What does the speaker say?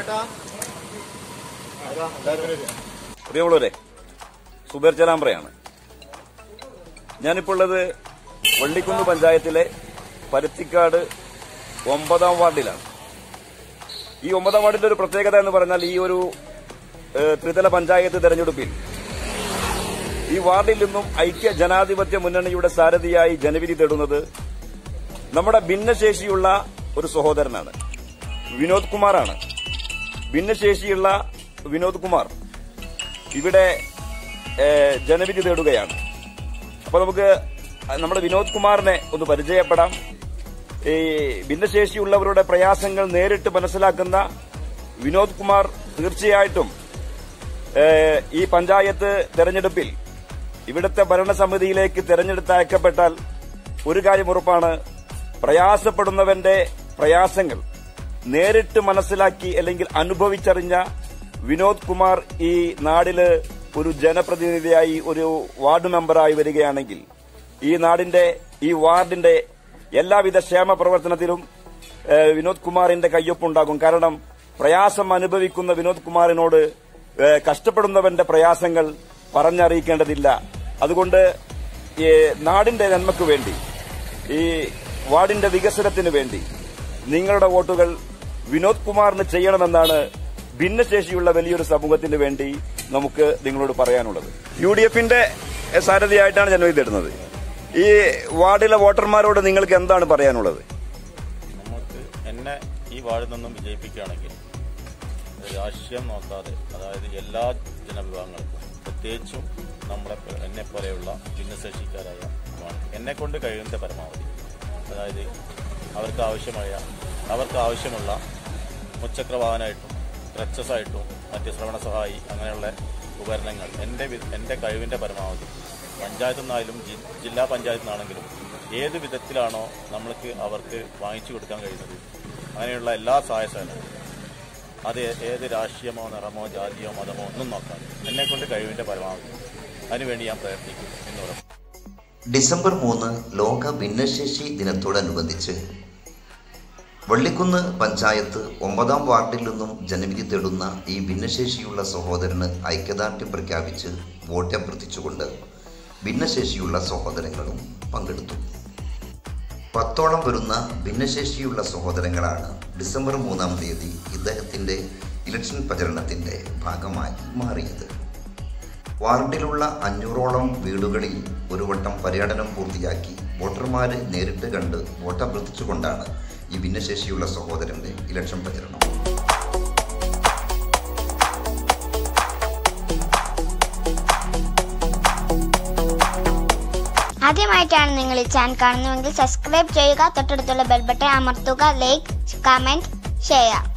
പ്രിയമുള്ളവരെ സുബേർ ചലാമ്പ്രയാണ് ഞാനിപ്പോൾ ഉള്ളത് വള്ളിക്കുന്ന് പഞ്ചായത്തിലെ പരുത്തിക്കാട് ഒമ്പതാം വാർഡിലാണ് ഈ ഒമ്പതാം വാർഡിന്റെ ഒരു പ്രത്യേകത എന്ന് പറഞ്ഞാൽ ഈ ഒരു ഏഹ്, ത്രിതല പഞ്ചായത്ത് തെരഞ്ഞെടുപ്പിൽ ഈ വാർഡിൽ നിന്നും ഐക്യ ജനാധിപത്യ മുന്നണിയുടെ സാരഥിയായി ജനവിധി തേടുന്നത് നമ്മുടെ ഭിന്നശേഷിയുള്ള ഒരു സഹോദരനാണ് വിനോദ് കുമാറാണ് ഭിന്നശേഷിയുള്ള വിനോദ് കുമാർ ഇവിടെ ഏഹ്, ജനവിധി തേടുകയാണ് അപ്പൊ നമുക്ക് നമ്മുടെ വിനോദ് കുമാറിനെ ഒന്ന് പരിചയപ്പെടാം ഈ ഭിന്നശേഷിയുള്ളവരുടെ പ്രയാസങ്ങൾ നേരിട്ട് മനസ്സിലാക്കുന്ന വിനോദ് കുമാർ തീർച്ചയായിട്ടും ഏഹ്, ഈ പഞ്ചായത്ത് തെരഞ്ഞെടുപ്പിൽ ഇവിടുത്തെ ഭരണസമിതിയിലേക്ക് തെരഞ്ഞെടുത്തയക്കപ്പെട്ടാൽ ഒരു കാര്യം ഉറപ്പാണ് പ്രയാസപ്പെടുന്നവന്റെ പ്രയാസങ്ങൾ നേരിട്ട് മനസ്സിലാക്കി അല്ലെങ്കിൽ അനുഭവിച്ചറിഞ്ഞ വിനോദ് കുമാർ ഈ നാടില് ഒരു ജനപ്രതിനിധിയായി ഒരു വാർഡ് മെമ്പറായി വരികയാണെങ്കിൽ ഈ നാടിന്റെ ഈ വാർഡിന്റെ എല്ലാവിധ ക്ഷേമ പ്രവർത്തനത്തിലും ഏഹ്, വിനോദ് കുമാറിന്റെ കയ്യൊപ്പുണ്ടാകും കാരണം പ്രയാസം അനുഭവിക്കുന്ന വിനോദ് കുമാറിനോട് ഏഹ്, കഷ്ടപ്പെടുന്നവന്റെ പ്രയാസങ്ങൾ പറഞ്ഞറിയിക്കേണ്ടതില്ല അതുകൊണ്ട് ഈ നാടിന്റെ നന്മയ്ക്ക് വേണ്ടി ഈ വാർഡിന്റെ വികസനത്തിന് വേണ്ടി നിങ്ങളുടെ വോട്ടുകൾ വിനോദ് കുമാറിന് ചെയ്യണമെന്നാണ് ഭിന്നശേഷിയുള്ള വലിയൊരു സമൂഹത്തിന് വേണ്ടി നമുക്ക് നിങ്ങളോട് പറയാനുള്ളത് യു ഡി എഫിന്റെ സാരഥിയായിട്ടാണ് ജനവിധി തരുന്നത് ഈ വാർഡിലെ വോട്ടർമാരോട് നിങ്ങൾക്ക് എന്താണ് പറയാനുള്ളത് നമുക്ക് എന്നെ ഈ വാർഡിൽ നിന്നും വിജയിപ്പിക്കുകയാണെങ്കിൽ രാഷ്ട്രീയം നോക്കാതെ അതായത് എല്ലാ ജനവിഭാഗങ്ങൾക്കും പ്രത്യേകിച്ചും നമ്മളെ എന്നെ പോലെയുള്ള ഭിന്നശേഷിക്കാരായ എന്നെ കൊണ്ട് കഴിയുന്ന പരമാവധി അതായത് അവർക്ക് ആവശ്യമായ അവർക്ക് ആവശ്യമുള്ള മുച്ചക്ര വാഹനമായിട്ടും ക്രച്ചസായിട്ടും മറ്റ് ശ്രവണ സഹായി അങ്ങനെയുള്ള ഉപകരണങ്ങൾ എൻ്റെ വി- എൻ്റെ കഴിവിൻ്റെ പരമാവധി പഞ്ചായത്തു നിന്നായാലും ജി- ജില്ലാ പഞ്ചായത്തു നിന്നാണെങ്കിലും ഏത് വിധത്തിലാണോ നമ്മൾക്ക് അവർക്ക് വാങ്ങിച്ചു കൊടുക്കാൻ കഴിയുന്നത് അങ്ങനെയുള്ള എല്ലാ സഹായ സഹകരണങ്ങളും അത് ഏത് രാഷ്ട്രീയമോ നിറമോ ജാതിയോ മതമോ ഒന്നും നോക്കാതെ എന്നെ കൊണ്ട് കഴിവിൻ്റെ പരമാവധി അതിനുവേണ്ടി ഞാൻ പ്രയത്നിക്കും എന്ന് ഉറപ്പ് ഡിസംബർ മൂന്ന് ലോക ഭിന്നശേഷി ദിനത്തോടനുബന്ധിച്ച് വള്ളിക്കുന്ന് പഞ്ചായത്ത് ഒമ്പതാം വാർഡിൽ നിന്നും ജനവിധി തേടുന്ന ഈ ഭിന്നശേഷിയുള്ള സഹോദരന് ഐക്യദാർഢ്യം പ്രഖ്യാപിച്ച് വോട്ട് അഭ്യർത്ഥിച്ചുകൊണ്ട് ഭിന്നശേഷിയുള്ള സഹോദരങ്ങളും പങ്കെടുത്തു പത്തോളം വരുന്ന ഭിന്നശേഷിയുള്ള സഹോദരങ്ങളാണ് ഡിസംബർ മൂന്നാം തീയതി ഇദ്ദേഹത്തിൻ്റെ ഇലക്ഷൻ പ്രചരണത്തിൻ്റെ ഭാഗമായി മാറിയത് വാർഡിലുള്ള അഞ്ഞൂറോളം വീടുകളിൽ ഒരു വട്ടം പര്യടനം പൂർത്തിയാക്കി വോട്ടർമാരെ നേരിട്ട് കണ്ട് വോട്ടഭ്യർത്ഥിച്ചുകൊണ്ടാണ് ഈ ഭിന്നശേഷിയുള്ള സഹോദരന്റെ ഇലക്ഷൻ പ്രചരണം ആദ്യമായിട്ടാണ് നിങ്ങൾ ഈ ചാനൽ കാണുന്നതെങ്കിൽ സബ്സ്ക്രൈബ് ചെയ്യുക തൊട്ടടുത്തുള്ള ബെൽ ബട്ടൺ അമർത്തുക ലൈക്ക് കമന്റ് ഷെയർ